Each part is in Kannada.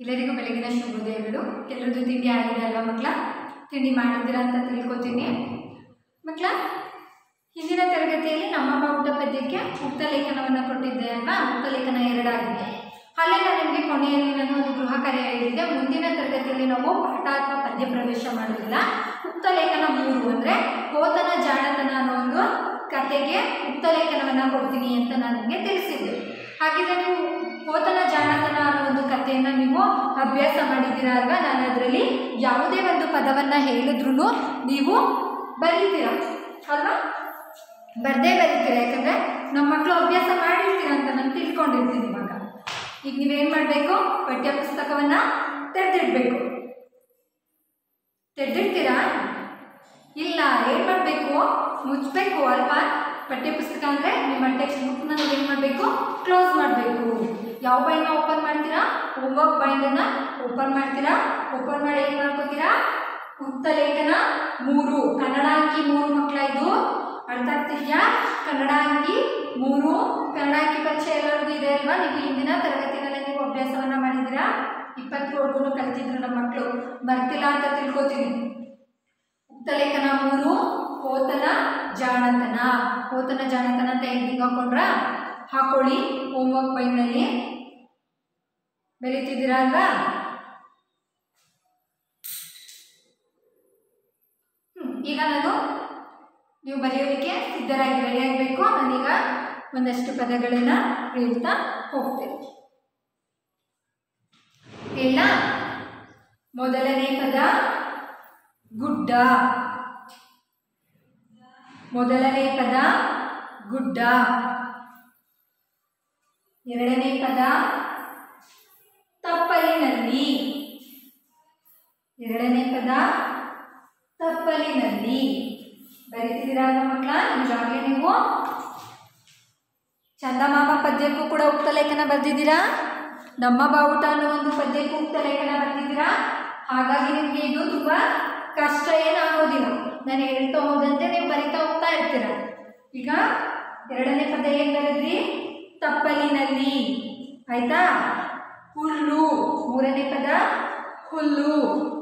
ಎಲ್ಲರಿಗೂ ಬೆಳಗಿನ ಶುಭೋದಯಗಳು ಎಲ್ಲರದ್ದು ತಿಂಡಿ ಆಗಿದೆ ಅಲ್ವಾ ಮಕ್ಕಳ ತಿಂಡಿ ಮಾಡಿದ್ದೀರಾ ಅಂತ ತಿಳ್ಕೊತೀನಿ ಮಕ್ಕಳ ಹಿಂದಿನ ತರಗತಿಯಲ್ಲಿ ನಮ್ಮಮ್ಮ ಊಟ ಪದ್ಯಕ್ಕೆ ಉಕ್ತ ಲೇಖನವನ್ನು ಕೊಟ್ಟಿದ್ದೆ ಅಲ್ವಾ ಉಕ್ತ ಲೇಖನ ಎರಡಾಗಿದೆ ಅಲ್ಲೇ ನಾನು ನಿಮಗೆ ಕೊನೆಯಲ್ಲಿ ನಾನು ಒಂದು ಗೃಹ ಕಾರ್ಯ ಹೇಳಿದ್ದೆ ಮುಂದಿನ ತರಗತಿಯಲ್ಲಿ ನಾವು ಪಾಠ ಅಥವಾ ಪದ್ಯ ಪ್ರವೇಶ ಮಾಡೋದಿಲ್ಲ ಉಕ್ತ ಲೇಖನ ಮೂರು ಅಂದರೆ ಹೋತನ ಜಾಣತನ ಅನ್ನೋ ಒಂದು ಕತೆಗೆ ಉಕ್ತ ಲೇಖನವನ್ನು ಕೊಡ್ತೀನಿ ಅಂತ ನಾನು ನಿಮಗೆ ತಿಳಿಸಿದ್ದೆ ಹಾಗಿದ್ರೆ ನೀವು ಹೋತನ ಜಾಣತನ ಅನ್ನೋ ಒಂದು ಕಥೆಯನ್ನು ನೀವು ಅಭ್ಯಾಸ ಮಾಡಿದ್ದೀರಾ ಅಲ್ವಾ ನಾನು ಅದರಲ್ಲಿ ಯಾವುದೇ ಒಂದು ಪದವನ್ನು ಹೇಳಿದ್ರು ನೀವು ಬರೀತೀರ ಅಲ್ವಾ ಬರ್ದೇ ಬರೀತೀರ ಯಾಕಂದರೆ ನಮ್ಮ ಮಕ್ಕಳು ಅಭ್ಯಾಸ ಮಾಡಿರ್ತೀರ ಅಂತ ನಾನು ತಿಳ್ಕೊಂಡಿರ್ತೀನಿ ಇವಾಗ ಈಗ ನೀವೇನು ಮಾಡಬೇಕು ಪಠ್ಯ ಪುಸ್ತಕವನ್ನು ತೆರೆದಿಡಬೇಕು ತೆರೆದಿಡ್ತೀರಾ ಇಲ್ಲ ಏನು ಮಾಡಬೇಕು ಮುಚ್ಚಬೇಕು ಅಲ್ವಾ ಪಠ್ಯಪುಸ್ತಕ ಅಂದರೆ ನಿಮ್ಮ ಟೆಕ್ಸ್ಟ್ ಬುಕ್ನ ನೀವು ಏನು ಮಾಡಬೇಕು ಕ್ಲೋಸ್ ಮಾಡಬೇಕು ಯಾವ ಬೈಂಡ್ನ ಓಪನ್ ಮಾಡ್ತೀರಾ ಹೋಮ್ವರ್ಕ್ ಬೈಂಡನ್ನು ಓಪನ್ ಮಾಡ್ತೀರಾ ಓಪನ್ ಮಾಡಿ ಏನು ಮಾಡ್ಕೋತೀರಾ ಉಕ್ತ ಲೇಖನ ಮೂರು ಕನ್ನಡ ಅಂಕಿ ಮೂರು ಮಕ್ಕಳ ಇದು ಅರ್ಥ ಆಗ್ತಿದೆಯಾ ಕನ್ನಡ ಅಂಕಿ ಮೂರು ಕನ್ನಡ ಅಂಕಿ ಪರೀಕ್ಷೆ ಎಲ್ಲರಿಗೂ ಇದೆ ಅಲ್ವಾ ನೀವು ಹಿಂದಿನ ತರಗತಿನಲ್ಲಿ ನೀವು ಅಭ್ಯಾಸವನ್ನು ಮಾಡಿದ್ದೀರಾ ಇಪ್ಪತ್ತರವರೆಗೂ ಕಲಿತಿದ್ರು ನಮ್ಮ ಮಕ್ಕಳು ಬರ್ತಿಲ್ಲ ಅಂತ ತಿಳ್ಕೊತೀನಿ ಉಕ್ತ ಲೇಖನ ಮೂರು ಹೋತನ ಜಾಣತನ ಹೋತನ ಜಾಣತನ ಅಂತ ಹೆಂಗೆ ಹಾಕೊಂಡ್ರ ಹಾಕೊಳ್ಳಿ ಹೋಮ್ವರ್ಕ್ ಬೈನಲ್ಲಿ ಬರೀತಿದ್ದೀರಾ ಅಲ್ವಾ ಹ್ಮ್, ಈಗ ನಾನು ನೀವು ಬರೆಯೋದಕ್ಕೆ ಸಿದ್ಧರಾಗಿ ರೆಡಿಯಾಗಬೇಕು ನಾನೀಗ ಒಂದಷ್ಟು ಪದಗಳನ್ನು ಹೇಳ್ತಾ ಹೋಗ್ತೇನೆ ಇಲ್ಲ ಮೊದಲನೇ ಪದ ಗುಡ್ಡ ಮೊದಲನೇ ಪದ ಗುಡ್ಡ ಎರಡನೇ ಪದ ತಪ್ಪಲಿನಲ್ಲಿ ಎರಡನೇ ಪದ ತಪ್ಪಲಿನಲ್ಲಿ ಬರೀತಿದ್ದೀರಾ ಅಲ್ವಾ ಮಕ್ಕಳ ಈಗಾಗಲೇ ನೀವು ಚಂದಮಾಮ ಪದ್ಯಕ್ಕೂ ಕೂಡ ಉಕ್ತ ಲೇಖನ ಬರೆದಿದ್ದೀರಾ ನಮ್ಮ ಬಾವುಟ ಅನ್ನೋ ಒಂದು ಪದ್ಯಕ್ಕೂ ಉಕ್ತ ಲೇಖನ ಬರೆದಿದ್ದೀರಾ ಹಾಗಾಗಿ ನಿಮಗೆ ಇದು ತುಂಬ ಕಷ್ಟ ಏನಾಗೋದಿಲ್ಲ ನಾನು ಹೇಳ್ತಾ ಹೋದಂತೆ ನೀವು ಬರಿತಾ ಹೋಗ್ತಾ ಇರ್ತೀರ ಈಗ ಎರಡನೇ ಪದ ಏನು ಬರೆದ್ರಿ ತಪ್ಪಲಿನಲ್ಲಿ ಆಯ್ತಾ ಹುಲ್ಲು ಮೂರನೇ ಪದ ಹುಲ್ಲು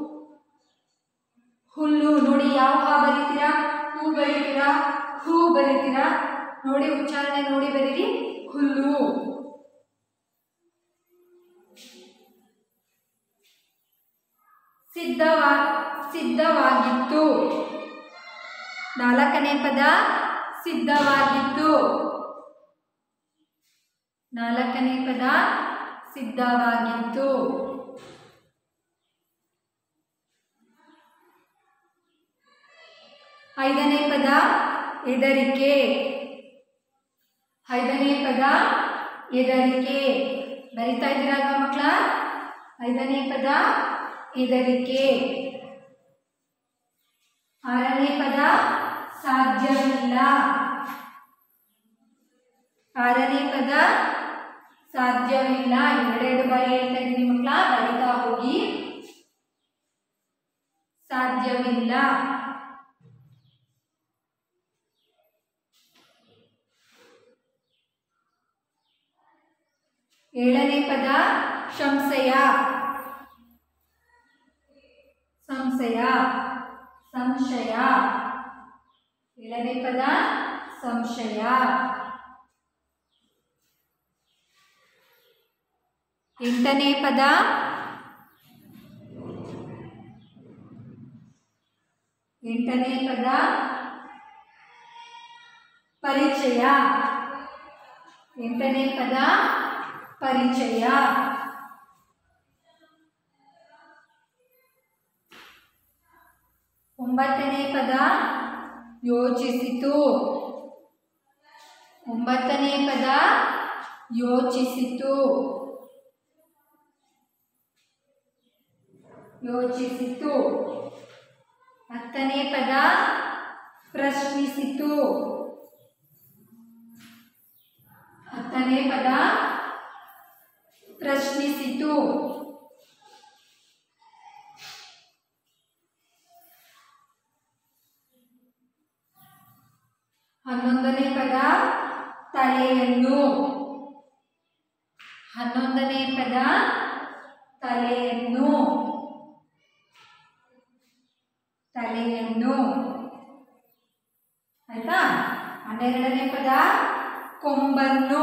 ಹುಲ್ಲು ನೋಡಿ ಯಾವ ಹಾ ಬರೀತೀರಾ ಹೂ ಬರೀತೀರಾ ಹೂ ಬರೀತೀರಾ ನೋಡಿ ಉಚ್ಚಾರಣೆ ನೋಡಿ ಬರೀರಿ ಹುಲ್ಲು ಸಿದ್ಧವಾ ಸಿದ್ಧವಾಗಿತ್ತು ನಾಲ್ಕನೇ ಪದ ಸಿದ್ಧವಾಗಿತ್ತು ನಾಲ್ಕನೇ ಪದ ಸಿದ್ಧವಾಗಿತ್ತು ಐದನೇ ಪದ ಹೆದರಿಕೆ ಐದನೇ ಪದ ಹೆದರಿಕೆ ಬರಿತಾ ಇದ್ದೀರಾ ಅಲ್ವಾ ಮಕ್ಕಳ ಐದನೇ ಪದ ಹೆದರಿಕೆ ಆರನೇ ಪದ ಸಾಧ್ಯವಿಲ್ಲ ಆರನೇ ಪದ ಸಾಧ್ಯವಿಲ್ಲ ಎರಡೆರಡು ಬಾರಿ ಹೇಳ್ತಾ ಇದ್ದೀನಿ ಮಕ್ಕಳ ಬರಿತಾ ಹೋಗಿ ಸಾಧ್ಯವಿಲ್ಲ ಏಳನೇ ಪದ ಸಂಶಯ ಸಂಶಯ ಸಂಶಯ ಏಳನೇ ಪದ ಸಂಶಯ ಎಂಟನೇ ಪದ ಎಂಟನೇ ಪದ ಪರಿಚಯ ಎಂಟನೇ ಪದ ಪರಿಚಯ ಒಂಬತ್ತನೇ ಪದ ಯೋಚಿಸಿತು ಒಂಬತ್ತನೇ ಪದ ಯೋಚಿಸಿತು ಯೋಚಿಸಿತು ಹತ್ತನೇ ಪದ ಪ್ರಶ್ನಿಸಿತು ಹತ್ತನೇ ಪದ ಪ್ರಶ್ನಿಸಿತು ಹನ್ನೊಂದನೇ ಪದ ತಲೆಯನ್ನು ಹನ್ನೊಂದನೇ ಪದ ತಲೆಯನ್ನು ತಲೆಯನ್ನು ಆಯ್ತಾ ಹನ್ನೆರಡನೇ ಪದ ಕೊಂಬನ್ನು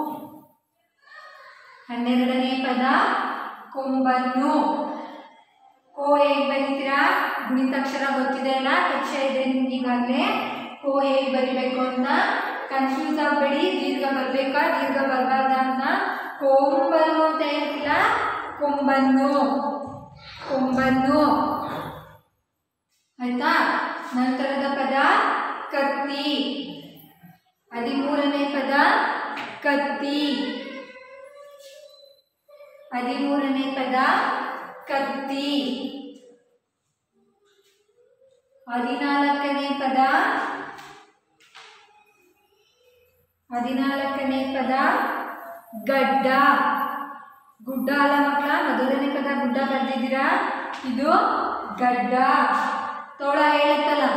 ಹನ್ನೆರಡನೇ ಪದ ಕೊಂಬನ್ನು ಕೋ ಹೇಗೆ ಬರೀತೀರಾ ಗುಣಿತಾಕ್ಷರ ಗೊತ್ತಿದೆ ಅಲ್ಲ ಕಕ್ಷೆ ಇದೆ ನಿಮ್ಗೆ ಈಗಾಗಲೇ ಕೋ ಹೇಗೆ ಬರಿಬೇಕು ಅಂತ ಕನ್ಫ್ಯೂಸ್ ಆಗಬೇಡಿ ದೀರ್ಘ ಬರಬೇಕಾ ದೀರ್ಘ ಬರಬಾರ್ದ ಅಂತ ಕೊಂಬನ್ನು ಅಂತ ಹೇಳ್ತಿಲ್ಲ ಕೊಂಬನ್ನು ಕೊಂಬನ್ನು ಆಯ್ತಾ ನಂತರದ ಪದ ಕತ್ತಿ ಹದಿಮೂರನೇ ಪದ ಕತ್ತಿ ಹದಿಮೂರನೇ ಪದ ಕತ್ತಿ ಹದಿನಾಲ್ಕನೇ ಪದ ಹದಿನಾಲ್ಕನೇ ಪದ ಗಡ್ಡ ಗುಡ್ಡ ಅಲ್ಲ ಮಕ್ಕಳ ಮೊದಲನೇ ಪದ ಗುಡ್ಡ ಬರ್ದಿದ್ದೀರಾ ಇದು ಗಡ್ಡ ತೋಳ ಹೇಳುತ್ತಲ್ಲ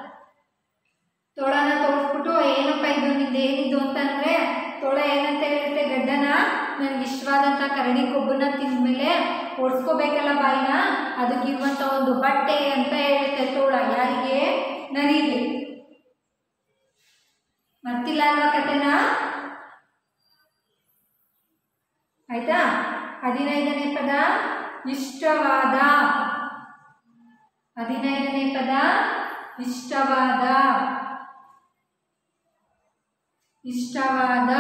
ತೋಳನ ತೋರಿಸ್ಬಿಟ್ಟು ಏನಪ್ಪ ಇದು ನಿಂದು ಏನಿದು ಅಂತಂದ್ರೆ ತೋಳ ಏನಂತ ಹೇಳುತ್ತೆ ಗಡ್ಡನ ನನಗೆ ಇಷ್ಟವಾದಂಥ ಕರಡಿ ಕೊಬ್ಬನ್ನ ತಿಂದ್ಮೇಲೆ ಓಡಿಸ್ಕೋಬೇಕಲ್ಲ ಬಾಯಿನ ಅದಕ್ಕಿರುವಂಥ ಒಂದು ಬಟ್ಟೆ ಅಂತ ಹೇಳುತ್ತೆ ತೋಳ ಯಾರಿಗೆ ನರಿಗೆ ಮರ್ತಿಲ್ಲ ಅಲ್ವಾ ಕಥೆನ ಆಯ್ತಾ ಹದಿನೈದನೇ ಪದ ಇಷ್ಟವಾದ ಹದಿನೈದನೇ ಪದ ಇಷ್ಟವಾದ ಇಷ್ಟವಾದ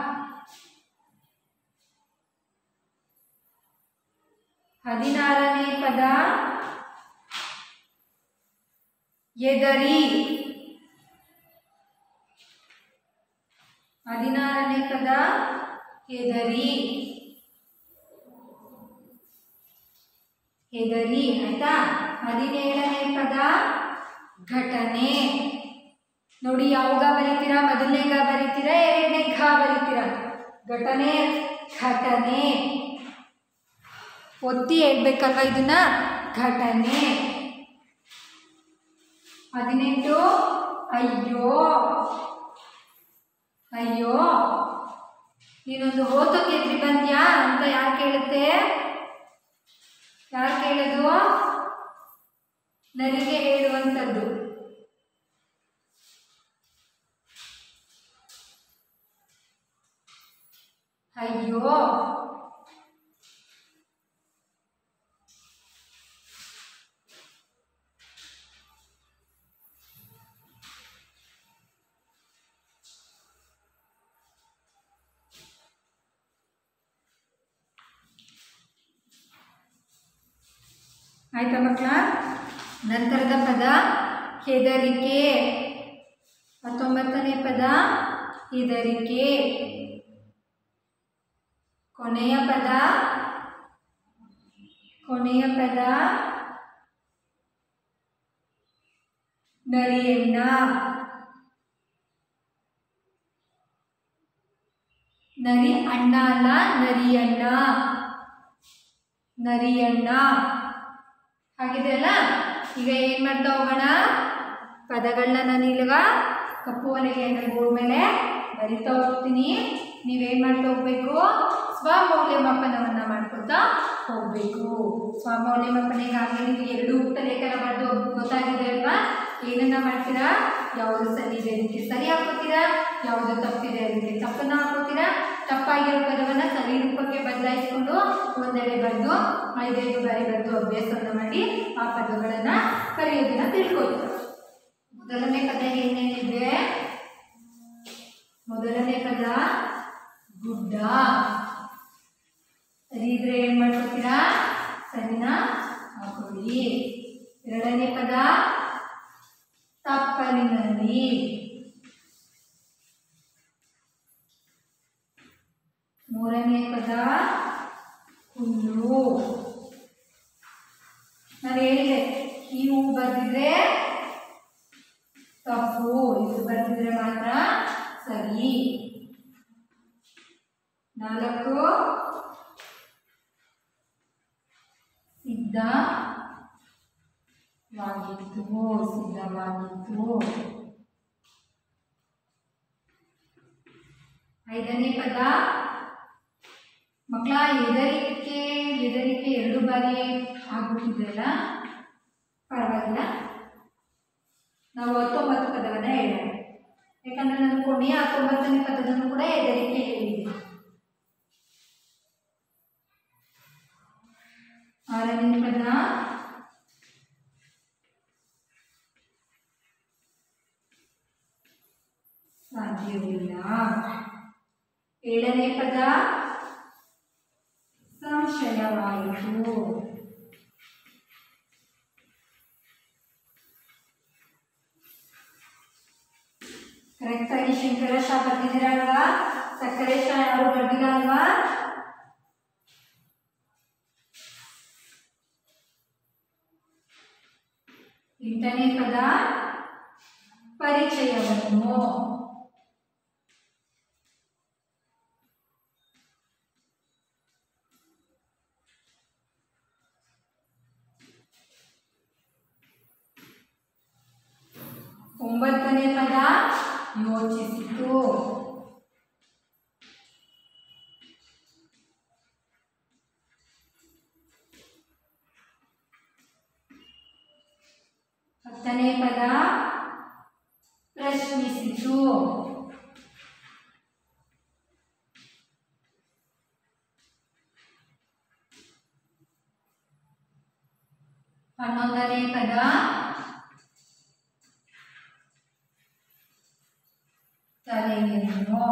ಹದಿನಾರನೇ ಪದ ಎದರಿ ಹದಿನಾರನೇ ಪದ ಎದರಿ ಹೆದರಿ ಆಯ್ತಾ ಹದಿನೇಳನೇ ಪದ ಘಟನೆ ನೋಡಿ ಯಾವಾಗ ಬರೀತೀರಾ ಮೊದಲನೇ ಗ ಬರೀತೀರಾ ಎರಡನೇ ಘ ಬರೀತೀರಾ ಘಟನೆ ಘಟನೆ ಒತ್ತಿ ಹೇಳ್ಬೇಕಲ್ವ ಇದನ್ನ ಘಟನೆ ಹದಿನೆಂಟು ಅಯ್ಯೋ ಅಯ್ಯೋ ನೀನೊಂದು ಓತಕ್ಕೆ ಎದ್ರಿ ಬಂದ್ಯಾ ಅಂತ ಯಾರು ಕೇಳುತ್ತೆ ಯಾರು ಕೇಳೋದು ನರಿಗೆ ಹೇಳುವಂಥದ್ದು ಅಯ್ಯೋ ಆಯ್ತಾ ಮಕ್ಕಳ ನಂತರದ ಪದ ಹೆದರಿಕೆ ಹತ್ತೊಂಬತ್ತನೇ ಪದ ಹೆದರಿಕೆ ಕೊನೆಯ ಪದ ಕೊನೆಯ ಪದ ನರಿಯಣ್ಣ ನರಿ ಅಣ್ಣ ಅಲ್ಲ ನರಿಯಣ್ಣ ನರಿಯಣ್ಣ ಹಾಗಿದೆಯಲ್ಲ ಈಗ ಏನು ಮಾಡ್ತಾ ಹೋಗೋಣ ಪದಗಳನ್ನ ನಾನು ಇಲ್ಗ ಕಪ್ಪು ಒಲೆಗೆ ಅಂದರೆ ಬೋರ್ಡ್ ಮೇಲೆ ಬರಿತಾ ಹೋಗ್ತೀನಿ ನೀವೇನು ಮಾಡ್ತಾ ಹೋಗ್ಬೇಕು ಸ್ವಮೌಲ್ಯಮಾಪನವನ್ನು ಮಾಡ್ಕೊತಾ ಹೋಗಬೇಕು ಸ್ವಮೌಲ್ಯಮಾಪನ ಈಗಾಗಲೇ ನೀವು ಎರಡು ಉತ್ತಲೇಖನ ಬರೆದು ಗೊತ್ತಾಗಿದೆ ಅಲ್ವಾ ಏನನ್ನ ಮಾಡ್ತೀರಾ ಯಾವುದು ಸರಿ ಇದೆ ಅದಕ್ಕೆ ಸರಿ ಹಾಕೋತೀರಾ ಯಾವುದು ತಪ್ಪಿದೆ ಅದಕ್ಕೆ ತಪ್ಪನ್ನು ಹಾಕೋತೀರಾ ತಪ್ಪಾಗಿರೋ ಪದವನ್ನು ಸರಿ ರೂಪಕ್ಕೆ ಬದಲಾಯಿಸಿಕೊಂಡು ಒಂದೆಡೆ ಬರೆದು ಐದೈದು ಬಾರಿ ಬರೆದು ಅಭ್ಯಾಸವನ್ನು ಮಾಡಿ ಆ ಪದಗಳನ್ನು ಕರೆಯೋದನ್ನ ತಿಳ್ಕೊತೀರಾ ಮೊದಲನೇ ಪದ ಏನೇನಿದೆ ಮೊದಲನೇ ಪದ ಗುಡ್ಡ ಸರಿ ಇದ್ರೆ ಏನ್ ಮಾಡ್ಕೊತೀರಾ ಸರಿನಾ ಹಾಕೊಳ್ಳಿ ಎರಡನೇ ಪದ ತಪ್ಪಲಿನಲ್ಲಿ ಮೂರನೇ ಪದ ಹುಲ್ಲು ನಾನು ಹೇಳಿದೆ ಈ ಹೂ ಬರ್ದಿದ್ರೆ ತಪ್ಪು ಇದು ಬರ್ದಿದ್ರೆ ಮಾತ್ರ ಸರಿ ನಾಲ್ಕು ಸಿದ್ಧವಾಗಿತ್ತು ಸಿದ್ಧವಾಗಿತ್ತು ಐದನೇ ಪದ ಮಕ್ಕಳ ಹೆದರಿಕೆ ಹೆದರಿಕೆ ಎರಡು ಬಾರಿ ಆಗ್ಬಿಟ್ಟಿದೆಯಲ್ಲ ಪರವಾಗಿಲ್ಲ ನಾವು ಹತ್ತೊಂಬತ್ತು ಪದವನ್ನು ಹೇಳೋಣ ಯಾಕಂದರೆ ನಾನು ಕೊನೆಯ ಹತ್ತೊಂಬತ್ತನೇ ಪದವನ್ನು ಕೂಡ ಹೆದರಿಕೆ ಹೇಳಿದ್ದೆ ಆರನೇ ಪದ ಸಾಧ್ಯವಿಲ್ಲ ಏಳನೇ ಪದ ಸಂಶಯವಾಯಿತು ಕರೆಕ್ಟಾಗಿ ಶಂಕರ ಶಾ ಬರ್ದಿದ್ದೀರಾ ಅಲ್ವಾ ಸಕ್ಕರೆ ಶಾ ಯಾರು ಬರ್ದಿಲ್ಲ ಅಲ್ವಾ ಎಂಟನೇ ಪದ ಪರಿಚಯವನ್ನು ಒಂಬತ್ತನೇ ಪದ ಯೋಚಿಸಿತು ಹತ್ತನೇ ಪದ ಪ್ರಶ್ನಿಸಿತು ಹನ್ನೊಂದನೇ ಪದ ತಲೆಯನ್ನು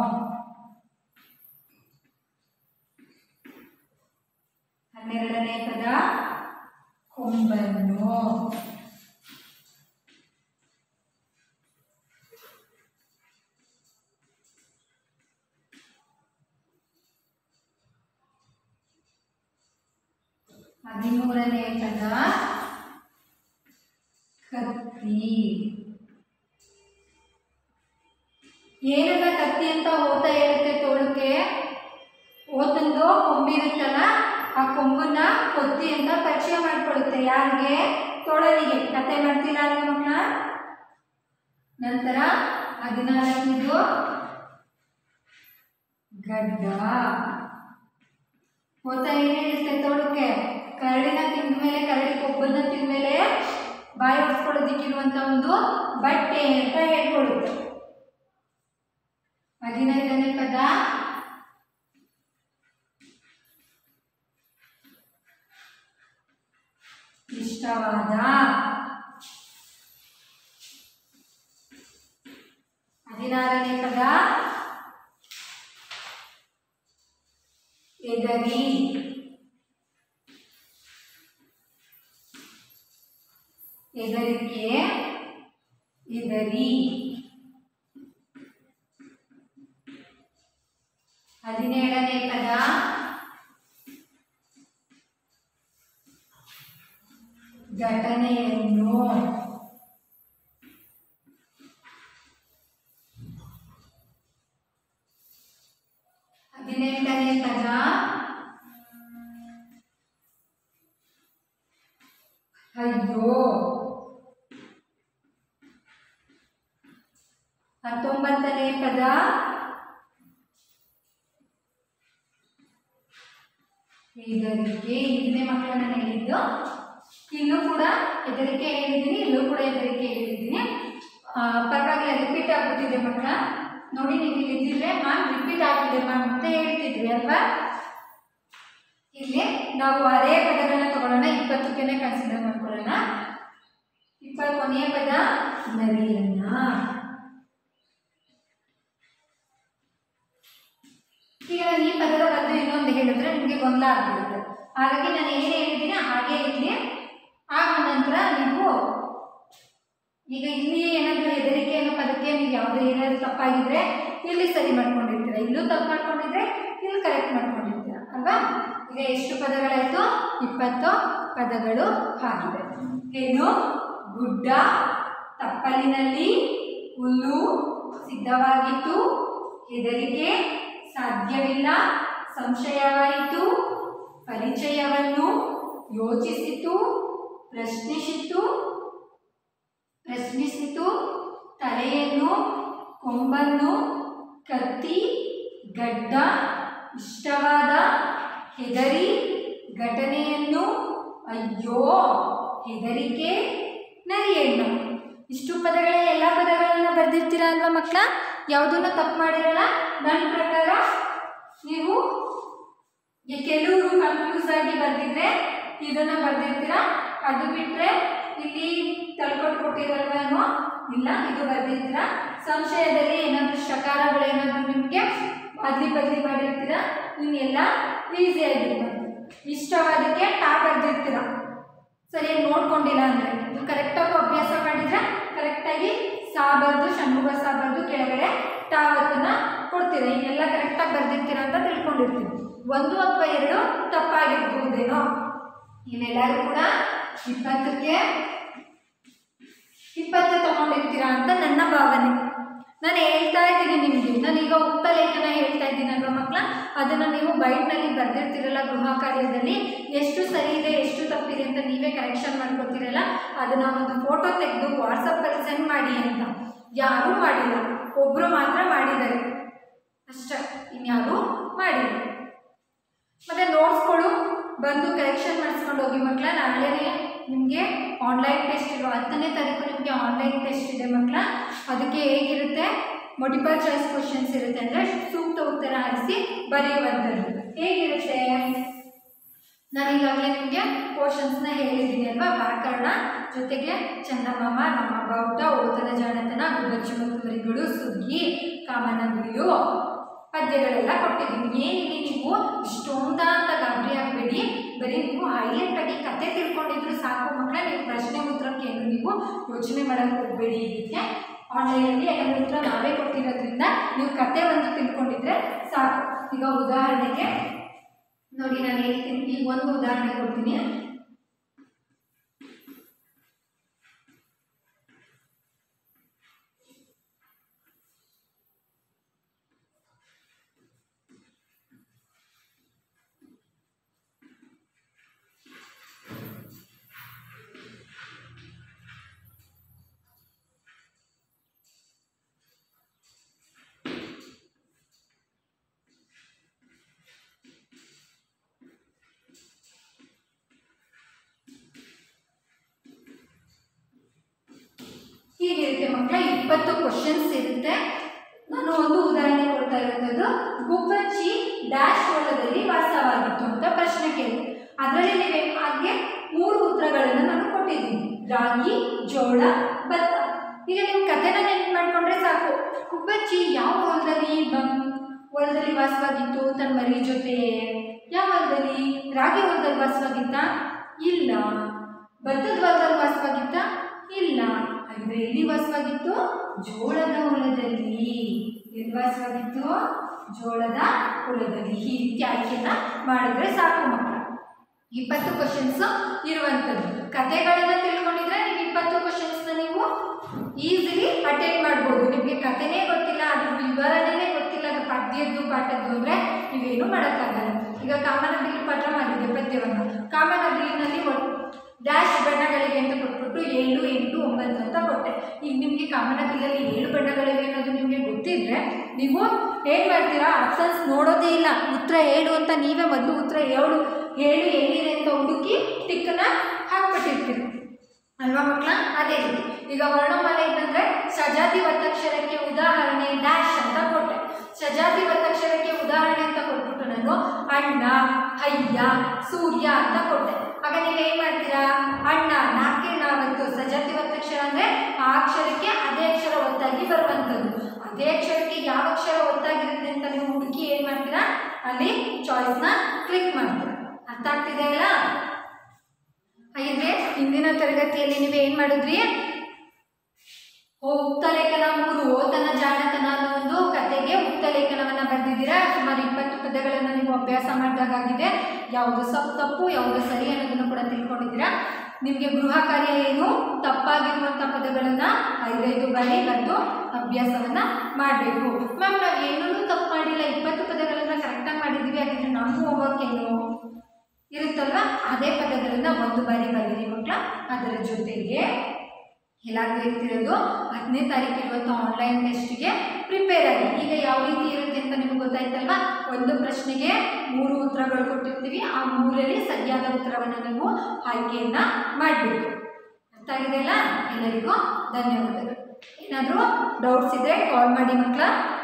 ಹನ್ನೆರಡನೇ ಪದ ಕೊಂಬನ್ನು ಹದಿಮೂರನೇ ಪದ ಕತ್ತಿ ಏನನ್ನ ಕತ್ತಿ ಅಂತ ಓದ್ತಾ ಹೇಳುತ್ತೆ ತೋಳಕ್ಕೆ ಓದೊಂದು ಕೊಂಬಿರುತ್ತಲ್ಲ ಆ ಕೊಂಬನ್ನ ಕೊತ್ತಿ ಅಂತ ಪರಿಚಯ ಮಾಡ್ಕೊಳ್ಳುತ್ತೆ ಯಾರಿಗೆ ತೋಳನಿಗೆ ಕತೆ ಮಾಡ್ತೀರಾ ಅಲ್ವಾ ಮಕ್ಕಳ ನಂತರ ಹದಿನಾಲ್ಕನೇದು ಗಡ್ಡ ಓದ್ತಾ ಏನ್ ಹೇಳುತ್ತೆ ತೋಳಕ್ಕೆ ಕರಡಿನ ತಿಂದ ಮೇಲೆ ಕರಡಿ ಕೊಬ್ಬನ್ನ ತಿಂದ ಮೇಲೆ ಬಾಯಿ ಹೊಡ್ಸ್ಕೊಳ್ಳೋದಿಕ್ಕಿರುವಂತ ಒಂದು ಬಟ್ಟೆ ಅಂತ ಹೇಳ್ಕೊಳ್ಳುತ್ತೆ ಹದಿನೈದನೇ ಪದ ಇಷ್ಟವಾದ ಹದಿನಾರನೇ ಪದ ಎದರಿ ಎದರಿಕೆ ಎದರಿ ಹದಿನೇಳನೇ ಪದ ಘಟನೆಯನ್ನು ಹದಿನೆಂಟನೇ ಪದ ಅಯ್ಯೋ ಹತ್ತೊಂಬತ್ತನೇ ಪದ ಹೆದರಿಕೆ ಇದನ್ನೇ ಮಕ್ಕಳು ನಾನು ಹೇಳಿದ್ದು ಇಲ್ಲೂ ಕೂಡ ಹೆದರಿಕೆ ಹೇಳಿದ್ದೀನಿ ಇಲ್ಲೂ ಕೂಡ ಹೆದರಿಕೆ ಹೇಳಿದ್ದೀನಿ ಆ, ಪರವಾಗಿಲ್ಲ ರಿಪೀಟ್ ಆಗ್ಬಿಟ್ಟಿದೆ ಮಕ್ಕಳ ನೋಡಿ ನೀವು ಇಲ್ಲಿ ಇದ್ದಿದ್ರೆ ಮ್ಯಾಮ್ ರಿಪೀಟ್ ಆಗ್ತಿದೆ ಮ್ಯಾಮ್ ಅಂತ ಹೇಳ್ತಿದ್ವಿ ಅಲ್ವಾ ಇಲ್ಲಿ ನಾವು ಅದೇ ಪದಗಳನ್ನ ತಗೊಳ್ಳೋಣ ಇಪ್ಪತ್ತಕ್ಕೇನೆ ಕನ್ಸಿಡರ್ ಮಾಡ್ಕೊಳ್ಳೋಣ ಇಪ್ಪತ್ತು ಕೊನೆಯ ಪದ ನರಿಯನ್ನ ಈಗ ನಾನು ಈ ಪದದ ಬದಲು ಇನ್ನೊಂದು ಹೇಳಿದ್ರೆ ನಿಮಗೆ ಗೊಂದಲ ಆಗ್ಬಿಡುತ್ತೆ ಹಾಗಾಗಿ ನಾನು ಏನು ಹೇಳಿದ್ದೀನಿ ಹಾಗೆ ಇರಲಿ ಆಗ ನಂತರ ನೀವು ಈಗ ಇಲ್ಲಿ ಏನಾದರೂ ಹೆದರಿಕೆ ಅನ್ನೋ ಪದಕ್ಕೆ ನೀವು ಯಾವುದೇ ಏನಾದರೂ ತಪ್ಪಾಗಿದ್ರೆ ಇಲ್ಲಿ ಸರಿ ಮಾಡ್ಕೊಂಡಿರ್ತೀರ ಇಲ್ಲೂ ತಪ್ಪು ಮಾಡ್ಕೊಂಡಿದ್ರೆ ಇಲ್ಲಿ ಕರೆಕ್ಟ್ ಮಾಡ್ಕೊಂಡಿರ್ತೀರ ಅಲ್ವಾ ಈಗ ಎಷ್ಟು ಪದಗಳಾಯಿತು ಇಪ್ಪತ್ತು ಪದಗಳು ಆಗಿದೆ ಏನು ಗುಡ್ಡ ತಪ್ಪಲಿನಲ್ಲಿ ಹುಲ್ಲು ಸಿದ್ಧವಾಗಿತ್ತು ಹೆದರಿಕೆ ಸಾಧ್ಯವಿಲ್ಲ ಸಂಶಯವಾಯಿತು ಪರಿಚಯವನ್ನು ಯೋಚಿಸಿತು ಪ್ರಶ್ನಿಸಿತು ಪ್ರಶ್ನಿಸಿತು ತಲೆಯನ್ನು ಕೊಂಬನ್ನು ಕತ್ತಿ ಗಡ್ಡ ಇಷ್ಟವಾದ ಹೆದರಿ ಘಟನೆಯನ್ನು ಅಯ್ಯೋ ಹೆದರಿಕೆ ನರಿಯಣ್ಣ ಇಷ್ಟು ಪದಗಳ ಎಲ್ಲ ಪದಗಳನ್ನ ಬರ್ದಿರ್ತೀರಾ ಅಲ್ವಾ ಮಕ್ಕಳ ಯಾವುದನ್ನು ತಪ್ಪು ಮಾಡಿರಲ್ಲ ನನ್ನ ಪ್ರಕಾರ ನೀವು ಈ ಕೆಲವರು ಕನ್ಫ್ಯೂಸ್ ಆಗಿ ಬರ್ದಿದ್ರೆ ಇದನ್ನ ಬರ್ದಿರ್ತೀರಾ ಅದು ಬಿಟ್ರೆ ಇಲ್ಲಿ ತಳ್ಕೊಟ್ಟು ಕೊಟ್ಟಿರಲ್ವೇನೋ ಇಲ್ಲ ಇದು ಬರ್ದಿರ್ತೀರಾ ಸಂಶಯದಲ್ಲಿ ಏನಾದರೂ ಶಕಾರಗಳು ಏನಾದರೂ ನಿಮಗೆ ಬದಲಿ ಬದಲಿ ಮಾಡಿರ್ತೀರಾ ಇನ್ನೆಲ್ಲ ಈಸಿಯಾಗಿರ್ಬೋದು ಇಷ್ಟವಾದಕ್ಕೆ ಟಾ ಬರ್ದಿರ್ತೀರಾ ಸರಿಯಾಗಿ ನೋಡ್ಕೊಂಡಿಲ್ಲ ಅಂದರೆ ಇದು ಕರೆಕ್ಟಾಗಿ ಅಭ್ಯಾಸ ಮಾಡಿದ್ರೆ ಕರೆಕ್ಟಾಗಿ ಸಾ ಬರ್ದು ಷಣ್ಮುಖ ಸಾ ಬರ್ದು ಕೆಳಗಡೆ ಟಾವತ್ತನ್ನ ಕೊಡ್ತೀರಾ ಈಗೆಲ್ಲ ಕರೆಕ್ಟಾಗಿ ಬರ್ದಿರ್ತೀರಾ ಅಂತ ತಿಳ್ಕೊಂಡಿರ್ತೀವಿ ಒಂದು ಅಥವಾ ಎರಡು ತಪ್ಪಾಗಿರ್ಬಹುದೇನೋ ಇಲ್ಲೆಲ್ಲರೂ ಕೂಡ ಇಪ್ಪತ್ತಕ್ಕೆ ಇಪ್ಪತ್ತು ತಗೊಂಡಿರ್ತೀರಾ ಅಂತ ನನ್ನ ಭಾವನೆ ನಾನು ಹೇಳ್ತಾ ಇದ್ದೀನಿ ನಿಮಗೆ ನಾನೀಗ ಉಕ್ತ ಲೇಖನ ಹೇಳ್ತಾ ಇದ್ದೀನಲ್ವ ಮಕ್ಕಳ ಅದನ್ನು ನೀವು ಬೈಟ್ನಲ್ಲಿ ಬರೆದಿರ್ತೀರಲ್ಲ ಗೃಹ ಕಾರ್ಯದಲ್ಲಿ ಎಷ್ಟು ಸರಿ ಇದೆ ಎಷ್ಟು ತಪ್ಪಿದೆ ಅಂತ ನೀವೇ ಕರೆಕ್ಷನ್ ಮಾಡ್ಕೊತೀರಲ್ಲ ಅದನ್ನು ಒಂದು ಫೋಟೋ ತೆಗೆದು ವಾಟ್ಸಪ್ಪಲ್ಲಿ ಸೆಂಡ್ ಮಾಡಿ ಅಂತ ಯಾರೂ ಮಾಡಿಲ್ಲ ಒಬ್ಬರು ಮಾತ್ರ ಮಾಡಿದ್ದಾರೆ ಅಷ್ಟೇ ಇನ್ಯಾರೂ ಮಾಡಿಲ್ಲ ಮತ್ತು ನೋಟ್ಸ್ಗಳು ಬಂದು ಕರೆಕ್ಷನ್ ಮಾಡಿಸ್ಕೊಂಡು ಹೋಗಿ ಮಕ್ಕಳ ನಾಳೆನೇ ನಿಮಗೆ ಆನ್ಲೈನ್ ಟೆಸ್ಟ್ ಇರೋ ಹತ್ತನೇ ತಾರೀಕು ನಿಮಗೆ ಆನ್ಲೈನ್ ಟೆಸ್ಟ್ ಇದೆ ಮಕ್ಕಳ ಅದಕ್ಕೆ ಹೇಗಿರುತ್ತೆ ಮಲ್ಟಿಪಲ್ ಚಾಯ್ಸ್ ಕ್ವಶನ್ಸ್ ಇರುತ್ತೆ ಅಂದರೆ ಸೂಕ್ತ ಉತ್ತರ ಆರಿಸಿ ಬರೆಯುವಂಥದ್ದು ಹೇಗಿರುತ್ತೆ ನಾನು ಈಗಾಗಲೇ ನಿಮಗೆ ಪೋರ್ಷನ್ಸ್ನ ಹೇಳಿದ್ದೀನಿ ಅಲ್ವಾ ವ್ಯಾಕರಣ ಜೊತೆಗೆ ಚಂದಮಾಮ ನಮ್ಮ ಬಾವುಟ ಓತನ ಜಾಣತನ ಗುಬ್ಬಚ್ಚಿ ಮತ್ತು ಮರಿಗಳು ಸುಗ್ಗಿ ಕಾಮನ ಬಿಲ್ಲು ಪದ್ಯಗಳೆಲ್ಲ ಕೊಟ್ಟಿದ್ದೀನಿ ಏನಿದೆ ನೀವು ಇಷ್ಟೊಂದ ಅಂತ ಗಾಬರಿ ಆಗಬೇಡಿ ಬರೀ ನೀವು ಹೈಲೈಟ್ ಆಗಿ ಕತೆ ತಿಳ್ಕೊಂಡಿದ್ರು ಸಾಕು ಮಕ್ಕಳ ನೀವು ಪ್ರಶ್ನೆ ಉತ್ತರಕ್ಕೆ ಏನು ನೀವು ಯೋಚನೆ ಮಾಡಕ್ಕೆ ಹೋಗಬೇಡಿ ಇದಕ್ಕೆ ಆನ್ಲೈನಲ್ಲಿ ಯಾಕಂದ್ರೆ ಉತ್ತರ ನಾವೇ ಕೊಟ್ಟಿರೋದ್ರಿಂದ ನೀವು ಕತೆ ಒಂದು ತಿಳ್ಕೊಂಡಿದ್ರೆ ಸಾಕು ಈಗ ಉದಾಹರಣೆಗೆ ನೋಡಿ ನಾನು ಹೇಳ್ತೀನಿ ಈಗ ಒಂದು ಉದಾಹರಣೆ ಕೊಡ್ತೀನಿ ಹೀಗಿರುತ್ತೆ ಮಕ್ಕಳ ಇಪ್ಪತ್ತು ಕ್ವಶನ್ಸ್ ಇರುತ್ತೆ ನಾನು ಒಂದು ಉದಾಹರಣೆ ಕೊಡ್ತಾ ಇರೋಂಥದ್ದು ಗುಬ್ಬಚ್ಚಿ ಡ್ಯಾಶ್ ಹೊಲದಲ್ಲಿ ವಾಸವಾಗಿತ್ತು ಅಂತ ಪ್ರಶ್ನೆ ಕೇಳಿ ಅದರಲ್ಲಿ ನೀವೇ ಹಾಗೆ ಮೂರು ಉತ್ತರಗಳನ್ನು ನಾನು ಕೊಟ್ಟಿದ್ದೀನಿ ರಾಗಿ ಜೋಳ ಭತ್ತ ಈಗ ನೀವು ಕಥೆನ ನೆನ್ಪು ಮಾಡ್ಕೊಂಡ್ರೆ ಸಾಕು ಗುಬ್ಬಚ್ಚಿ ಯಾವ ಹೊಲದಲ್ಲಿ ಬಂ- ಹೊಲದಲ್ಲಿ ವಾಸವಾಗಿತ್ತು ತನ್ನ ಮರಿ ಜೊತೆ ಯಾವ ಹೊಲದಲ್ಲಿ ರಾಗಿ ಹೊಲದಲ್ಲಿ ವಾಸವಾಗಿತ್ತ ಇಲ್ಲ ಭತ್ತದ ಹೊಲದಲ್ಲಿ ವಾಸವಾಗಿತ್ತ ಇಲ್ಲ ಹಾಗಿದ್ರೆ ಎಲ್ಲಿ ವಾಸವಾಗಿತ್ತು ಜೋಳದ ಹೊಲದಲ್ಲಿ ಎಲ್ಲಿ ವಾಸವಾಗಿತ್ತು ಜೋಳದ ಹೊಲದಲ್ಲಿ ಈ ರೀತಿ ಆಯ್ಕೆನ ಮಾಡಿದ್ರೆ ಸಾಕು ಮಕ್ಕಳು ಇಪ್ಪತ್ತು ಕ್ವಶನ್ಸ್ ಇರುವಂಥದ್ದು ಕತೆಗಳನ್ನು ತಿಳ್ಕೊಂಡಿದ್ರೆ ನೀವು ಇಪ್ಪತ್ತು ಕ್ವಶನ್ಸ್ನ ನೀವು ಈಸಿಲಿ ಅಟೆಂಡ್ ಮಾಡ್ಬೋದು ನಿಮಗೆ ಕಥೆನೇ ಗೊತ್ತಿಲ್ಲ ಅದ್ರ ವಿವರಣೆನೇ ಗೊತ್ತಿಲ್ಲ ಅದು ಪದ್ಯದ್ದು ಪಾಠದ್ದು ಅಂದರೆ ನೀವೇನು ಮಾಡೋಕ್ಕಾಗಲ್ಲ ಈಗ ಕಾಮನ ಬಿಲ್ಲು ಪಾಠ ಮಾಡಿದೆ ಪದ್ಯವನ್ನು ಕಾಮನ ಬಿಲ್ಲಿನಲ್ಲಿ ಒಟ್ಟು ಡ್ಯಾಶ್ ಬಣ್ಣಗಳಿವೆ ಅಂತ ಕೊಟ್ಬಿಟ್ಟು ಏಳು ಎಂಟು ಒಂಬತ್ತು ಅಂತ ಕೊಟ್ಟೆ ಈಗ ನಿಮಗೆ ಕಾಮನ ಬಿಲ್ಲಲ್ಲಿ ಏಳು ಬಣ್ಣಗಳಿವೆ ಅನ್ನೋದು ನಿಮಗೆ ಗೊತ್ತಿದ್ರೆ ನೀವು ಏನು ಮಾಡ್ತೀರಾ ಆಪ್ಷನ್ಸ್ ನೋಡೋದೇ ಇಲ್ಲ ಉತ್ತರ ಏಳು ಅಂತ ನೀವೇ ಮೊದಲು ಉತ್ತರ ಏಳು ಏಳು ಎಲ್ಲಿದೆ ಅಂತ ಹುಡುಕಿ ಟಿಕ್ಕನ್ನ ಹಾಕ್ಬಿಟ್ಟಿರ್ತೀರಿ ಅಲ್ವಾ ಮಕ್ಕಳ ಅದೇ ರೀತಿ ಈಗ ವರ್ಣಮಾಲೆ ಇದ್ದಂದ್ರೆ ಸಜಾತಿ ಒತ್ತಕ್ಷರಕ್ಕೆ ಉದಾಹರಣೆ ಡ್ಯಾಶ್ ಅಂತ ಕೊಟ್ಟೆ ಸಜಾತಿ ಒತ್ತಕ್ಷರಕ್ಕೆ ಉದಾಹರಣೆ ಅಂತ ಕೊಟ್ಬಿಟ್ಟು ನಾನು ಅಣ್ಣ ಹಯ್ಯ ಸೂರ್ಯ ಅಂತ ಕೊಟ್ಟೆ ಆಗ ನೀವು ಏನು ಮಾಡ್ತೀರಾ ಅಣ್ಣ ನಾಲ್ಕೇ ನಾವತ್ತು ಸಜಾತಿ ಒತ್ತಕ್ಷರ ಅಂದರೆ ಆ ಅಕ್ಷರಕ್ಕೆ ಅದೇ ಅಕ್ಷರ ಒತ್ತಾಗಿ ಬರುವಂಥದ್ದು ಅದೇ ಅಕ್ಷರಕ್ಕೆ ಯಾವ ಅಕ್ಷರ ಒತ್ತಾಗಿರುತ್ತೆ ಅಂತ ನೀವು ಹುಡುಕಿ ಏನು ಮಾಡ್ತೀರಾ ಅಲ್ಲಿ ಚಾಯ್ಸ್ನ ಕ್ಲಿಕ್ ಮಾಡ್ತೀರಾ ಅರ್ಥ ಆಗ್ತಿದೆ ಅಲ್ಲ ಹಾಗಿದ್ರೆ ಹಿಂದಿನ ತರಗತಿಯಲ್ಲಿ ನೀವು ಏನು ಮಾಡಿದ್ರಿ ಉಕ್ತ ಲೇಖನ ಮೂರು ಓತನ ಜಾಣತನ ಅನ್ನೋ ಒಂದು ಕತೆಗೆ ಉಕ್ತ ಲೇಖನವನ್ನು ಬರೆದಿದ್ದೀರಾ ಸುಮಾರು ಇಪ್ಪತ್ತು ಪದಗಳನ್ನು ನೀವು ಅಭ್ಯಾಸ ಮಾಡಿದಾಗಿದೆ ಯಾವುದು ಸಪ್ ತಪ್ಪು ಯಾವುದು ಸರಿ ಅನ್ನೋದನ್ನು ಕೂಡ ತಿಳ್ಕೊಂಡಿದ್ದೀರಾ ನಿಮಗೆ ಗೃಹ ಕಾರ್ಯ ಏನು ತಪ್ಪಾಗಿರುವಂಥ ಪದಗಳನ್ನು ಐದೈದು ಬಾರಿ ಬರೆದು ಅಭ್ಯಾಸವನ್ನು ಮಾಡಬೇಕು ಮ್ಯಾಮ್ ನಾವು ಏನೂ ತಪ್ಪು ಮಾಡಿಲ್ಲ ಇಪ್ಪತ್ತು ಪದಗಳನ್ನು ಕರೆಕ್ಟಾಗಿ ಮಾಡಿದ್ದೀವಿ ಯಾಕಂದರೆ ನಮ್ಮ ಹೋಮ್ವರ್ಕ್ ಏನು ಇರುತ್ತಲ್ವ ಅದೇ ಪದಗಳನ್ನು ಒಂದು ಬಾರಿ ಬರೀರಿ ಮಕ್ಕಳ ಅದರ ಜೊತೆಗೆ ಎಲ್ಲರಿಗೂ ಹೇಳ್ತಿರೋದು ಹತ್ತನೇ ತಾರೀಕು ಇರುವಂಥ ಆನ್ಲೈನ್ ಟೆಸ್ಟ್ಗೆ ಪ್ರಿಪೇರ್ ಆಗಿ ಈಗ ಯಾವ ರೀತಿ ಇರುತ್ತೆ ಅಂತ ನಿಮಗೆ ಗೊತ್ತಾಯ್ತಲ್ವಾ ಒಂದು ಪ್ರಶ್ನೆಗೆ ಮೂರು ಉತ್ತರಗಳು ಕೊಟ್ಟಿರ್ತೀವಿ ಆ ಮೂರರಲ್ಲಿ ಸರಿಯಾದ ಉತ್ತರವನ್ನು ನೀವು ಆಯ್ಕೆಯನ್ನು ಮಾಡಬೇಕು ಅರ್ಥ ಆಗಿದೆಯಲ್ಲ ಎಲ್ಲರಿಗೂ ಧನ್ಯವಾದಗಳು ಏನಾದರೂ ಡೌಟ್ಸ್ ಇದ್ದರೆ ಕಾಲ್ ಮಾಡಿ ಮಕ್ಕಳ